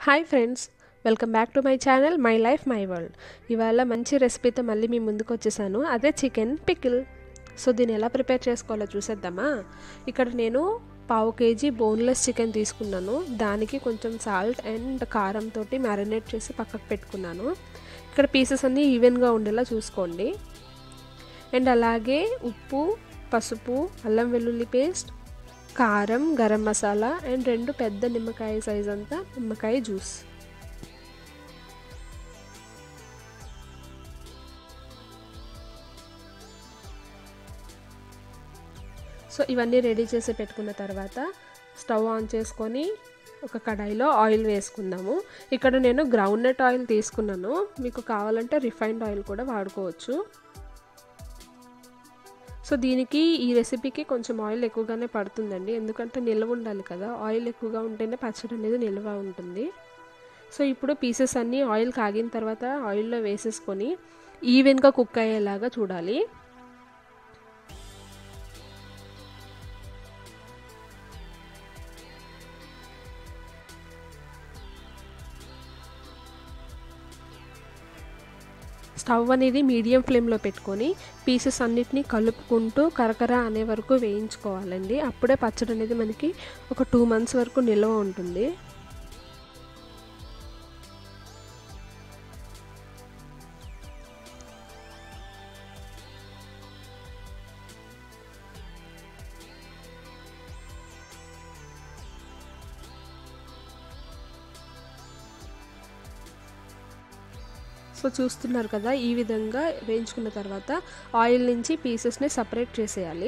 Hi friends welcome back to my channel my life my world ఇవాళ మంచి రెసిపీతో మళ్ళీ మీ ముందుకు వచ్చేసాను అదే చికెన్ పికిల్ సో దీన్ని ఎలా ప్రిపేర్ చేసుకోవాలో చూసేద్దామా ఇక్కడ నేను పావు కేజీ బోన్లెస్ చికెన్ తీసుకున్నాను దానికి కొంచెం సాల్ట్ అండ్ కారంతో మ్యారినేట్ చేసి పక్కకు పెట్టుకున్నాను ఇక్కడ పీసెస్ అన్నీ ఈవెన్గా ఉండేలా చూసుకోండి అండ్ అలాగే ఉప్పు పసుపు అల్లం వెల్లుల్లి పేస్ట్ కారం గరం మసాలా అండ్ రెండు పెద్ద నిమ్మకాయ సైజ్ అంతా నిమ్మకాయ జ్యూస్ సో ఇవన్నీ రెడీ చేసి పెట్టుకున్న తర్వాత స్టవ్ ఆన్ చేసుకొని ఒక కడాయిలో ఆయిల్ వేసుకుందాము ఇక్కడ నేను గ్రౌండ్ నట్ ఆయిల్ తీసుకున్నాను మీకు కావాలంటే రిఫైన్డ్ ఆయిల్ కూడా వాడుకోవచ్చు సో దీనికి ఈ రెసిపీకి కొంచెం ఆయిల్ ఎక్కువగానే పడుతుందండి ఎందుకంటే నిల్వ ఉండాలి కదా ఆయిల్ ఎక్కువగా ఉంటేనే పచ్చడి అనేది నిల్వ ఉంటుంది సో ఇప్పుడు పీసెస్ అన్నీ ఆయిల్ కాగిన తర్వాత ఆయిల్లో వేసేసుకొని ఈవెన్గా కుక్ అయ్యేలాగా చూడాలి స్టవ్ అనేది మీడియం ఫ్లేమ్లో పెట్టుకొని పీసెస్ అన్నిటినీ కలుపుకుంటూ కరకర అనే వరకు వేయించుకోవాలండి అప్పుడే పచ్చడి అనేది మనకి ఒక టూ మంత్స్ వరకు నిల్వ ఉంటుంది సో చూస్తున్నారు కదా ఈ విధంగా వేయించుకున్న తర్వాత ఆయిల్ నుంచి పీసెస్ని సపరేట్ చేసేయాలి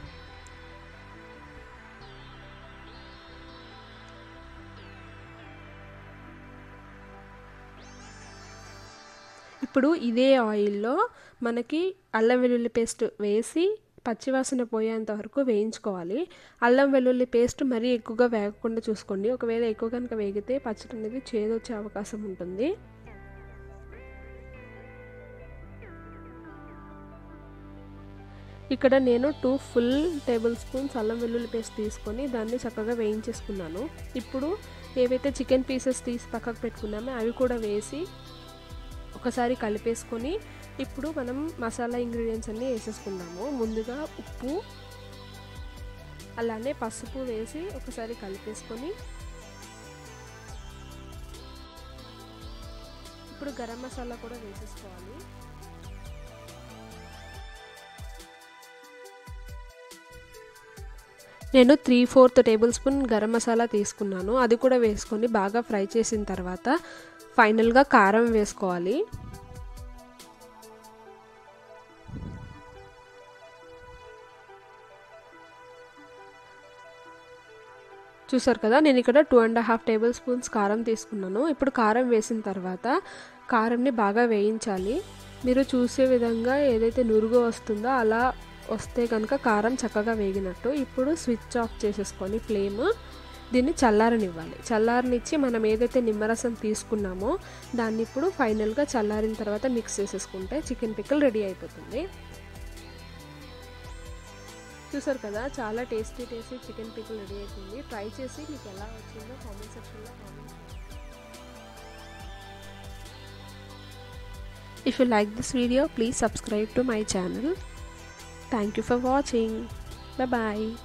ఇప్పుడు ఇదే ఆయిల్లో మనకి అల్లం వెల్లుల్లి పేస్ట్ వేసి పచ్చివాసన పోయేంత వరకు వేయించుకోవాలి అల్లం వెల్లుల్లి పేస్ట్ మరీ ఎక్కువగా వేగకుండా చూసుకోండి ఒకవేళ ఎక్కువ కనుక వేగితే పచ్చడి అనేది చేదొచ్చే అవకాశం ఉంటుంది ఇక్కడ నేను టూ ఫుల్ టేబుల్ స్పూన్స్ అల్లం వెల్లుల్లి పేస్ట్ తీసుకొని దాన్ని చక్కగా వేయించేసుకున్నాను ఇప్పుడు ఏవైతే చికెన్ పీసెస్ తీసి పక్కకు పెట్టుకున్నామో అవి కూడా వేసి ఒకసారి కలిపేసుకొని ఇప్పుడు మనం మసాలా ఇంగ్రీడియంట్స్ అన్నీ వేసేసుకుందాము ముందుగా ఉప్పు అలానే పసుపు వేసి ఒకసారి కలిపేసుకొని ఇప్పుడు గరం మసాలా కూడా వేసేసుకోవాలి నేను three fourth tablespoon garam masala తీసుకున్నాను అది కూడా వేసుకొని బాగా ఫ్రై చేసిన తర్వాత ఫైనల్గా కారం వేసుకోవాలి చూసారు కదా నేను ఇక్కడ two and half tablespoons కారం తీసుకున్నాను ఇప్పుడు కారం వేసిన తర్వాత కారంని బాగా వేయించాలి మీరు చూసే విధంగా ఏదైతే నురుగు వస్తుందో అలా వస్తే కనుక కారం చక్కగా వేగినట్టు ఇప్పుడు స్విచ్ ఆఫ్ చేసేసుకొని ఫ్లేమ్ దీన్ని చల్లారనివ్వాలి చల్లారనిచ్చి మనం ఏదైతే నిమ్మరసం తీసుకున్నామో దాన్ని ఇప్పుడు ఫైనల్గా చల్లారిన తర్వాత మిక్స్ చేసేసుకుంటే చికెన్ పిక్కల్ రెడీ అయిపోతుంది చూసారు కదా చాలా tasty tasty chicken pickle ready అయిపోయింది ట్రై చేసి మీకు ఎలా వచ్చిందో కామెంట్ సెక్షన్లో comment If you like this video, please subscribe to my channel. Thank you for watching. Bye bye.